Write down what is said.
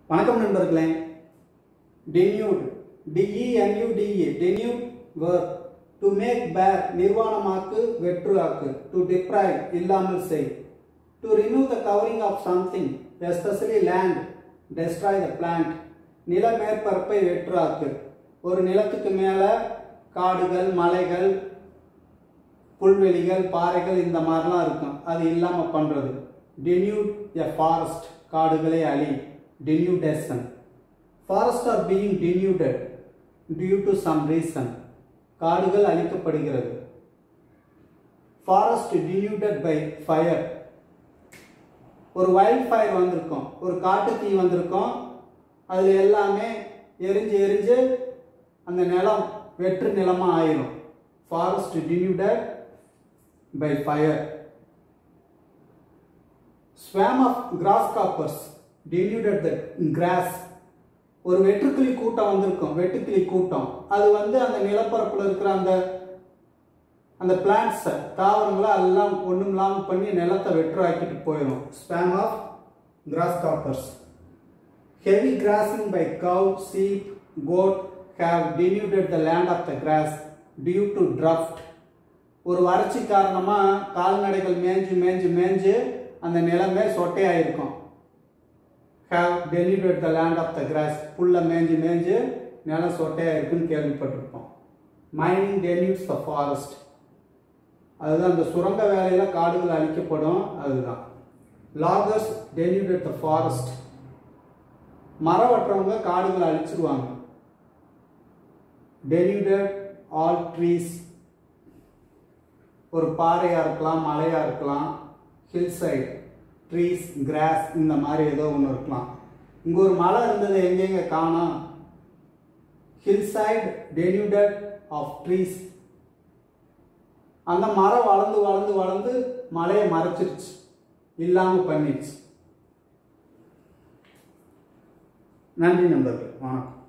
வணக்கம் நண்பர்களே டென்யூட் டிஇஎன்யூடிஏ டென்யூட் வேர் to make பேர் நிர்வாணமாக்கு வெற்று ஆக்கு டு டிப்ரைவ் இல்லாமல் செய் to remove the covering of something especially land destroy the plant நில மேற்பரப்பை வெற்று ஆக்கு ஒரு நிலத்துக்கு மேலே காடுகள் மலைகள் புல்வெளிகள் பாறைகள் இந்த மாதிரிலாம் இருக்கும் அது இல்லாமல் பண்ணுறது டென்யூட் எ ஃபாரஸ்ட் காடுகளை அழி denudation forest are being denuded due to some reason காடுகள் அழிக்கப்படுகிறது ஃபாரஸ்ட் டென்யூடட் பை ஃபயர் ஒரு வைல்ட் ஃபயர் வந்திருக்கும் ஒரு காட்டு தீ வந்திருக்கும் அதில் எல்லாமே எரிஞ்சு எரிஞ்சு அந்த நிலம் வெற்று நிலமாக ஆயிரும் forest denuded by fire swarm of grasshoppers denuded the grass ஒரு வெட்டுக்கிளி கூட்டம் வந்திருக்கும் வெட்டுக்கிளி கூட்டம் அது வந்து அந்த நிலப்பரப்பில் இருக்கிற அந்த அந்த பிளான்ட்ஸை தாவரங்களை எல்லாம் ஒன்றும் இல்லாமல் பண்ணி நிலத்தை வெற்று ஆக்கிட்டு போயிடும் swarm of grasshoppers heavy grazing by cow sheep goat have denuded the land of the grass due to drought ஒரு வறட்சி காரணமாக கால்நடைகள் மேய்ஞ்சு மேய்ஞ்சு மேய்ஞ்சு அந்த நிலமே சொட்டையாயிருக்கும் have denuded the land of the grass புல்லை மேய்ஞ்சு மேய்ஞ்சு நிலம் சொட்டையாக இருக்குன்னு கேள்விப்பட்டிருப்போம் மைனிங் டெலியூட்ஸ் த ஃபாரஸ்ட் அதுதான் அந்த சுரங்க வேலையில் காடுகள் அழிக்கப்படும் அதுதான் லாகர்ஸ் டெலிவர்ட் த ஃபாரஸ்ட் மரம் வெட்டுறவங்க காடுகளை அழிச்சிருவாங்க டெலிவர்ட் ஆல் ட்ரீஸ் ஒரு பாறையாக இருக்கலாம் மலையாக இருக்கலாம் ஹில் சைடு ட்ரீஸ் கிராஸ் இந்த மாதிரி ஏதோ ஒன்று இருக்கலாம் இங்கே ஒரு மலை இருந்தது எங்கெங்க காணும் hill side denuded of trees அந்த மரம் வளர்ந்து வளர்ந்து வளர்ந்து மலையை மறைச்சிருச்சு இல்லாமல் பண்ணிடுச்சு நன்றி நண்பர்கள் வணக்கம்